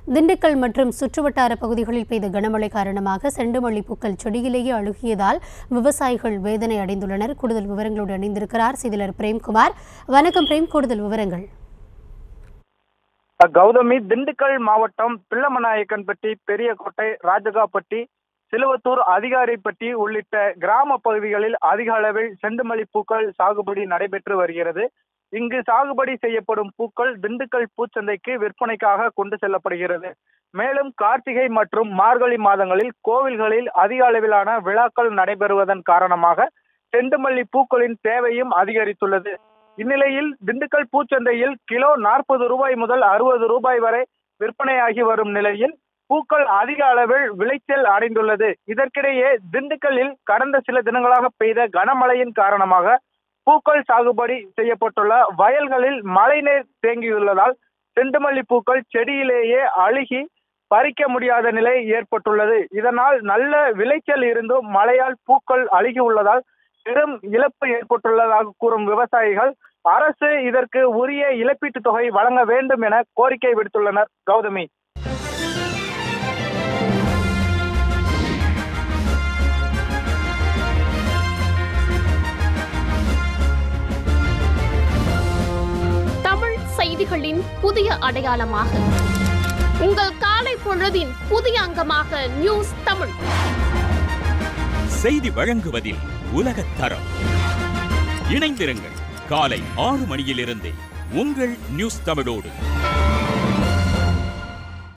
திண்டுக்கல் மற்றும் சுற்றுவட்டார பகுதிகளில் பெய்த கனமழை காரணமாக செண்டுமல்லி பூக்கள் செடியிலேயே அழுகியதால் விவசாயிகள் வேதனை அடைந்துள்ளனர் கூடுதல் விவரங்களோடு இணைந்திருக்கிறார் செய்தியாளர் பிரேம்குமார் வணக்கம் பிரேம் கூடுதல் விவரங்கள் கௌதமி திண்டுக்கல் மாவட்டம் பிள்ளமநாயக்கன்பட்டி பெரியகோட்டை ராஜகாப்பட்டி சிலுவத்தூர் அதிகாரிப்பட்டி உள்ளிட்ட கிராம பகுதிகளில் அதிக அளவில் செண்டுமல்லி பூக்கள் சாகுபடி நடைபெற்று வருகிறது இங்கு சாகுபடி செய்யப்படும் பூக்கள் திண்டுக்கல் பூச்சந்தைக்கு விற்பனைக்காக கொண்டு செல்லப்படுகிறது மேலும் கார்த்திகை மற்றும் மார்கழி மாதங்களில் கோவில்களில் அதிக அளவிலான விழாக்கள் நடைபெறுவதன் காரணமாக செண்டுமல்லி பூக்களின் தேவையும் அதிகரித்துள்ளது இந்நிலையில் திண்டுக்கல் பூச்சந்தையில் கிலோ நாற்பது ரூபாய் முதல் அறுபது ரூபாய் வரை விற்பனையாகி வரும் நிலையில் பூக்கள் அதிக அளவில் விளைச்சல் அடைந்துள்ளது இதற்கிடையே திண்டுக்கல்லில் கடந்த சில தினங்களாக பெய்த கனமழையின் காரணமாக பூக்கள் சாகுபடி செய்யப்பட்டுள்ள வயல்களில் மழைநீர் தேங்கியுள்ளதால் செண்டுமல்லி பூக்கள் செடியிலேயே அழுகி பறிக்க முடியாத நிலை ஏற்பட்டுள்ளது இதனால் நல்ல விளைச்சல் இருந்தும் மழையால் பூக்கள் அழுகி உள்ளதால் பெரும் இழப்பு ஏற்பட்டுள்ளதாக கூறும் விவசாயிகள் அரசு இதற்கு உரிய இழப்பீட்டுத் தொகை வழங்க வேண்டும் என கோரிக்கை விடுத்துள்ளனர் கௌதமி தமிழ் செய்திகளின் புதிய அடையாளமாக உங்கள் காலை பொழுதின் புதிய அங்கமாக நியூஸ் தமிழ் செய்தி வழங்குவதில் உலகத் தரம் இணைந்திருங்கள் காலை ஆறு மணியிலிருந்தே உங்கள் நியூஸ் தமிழோடு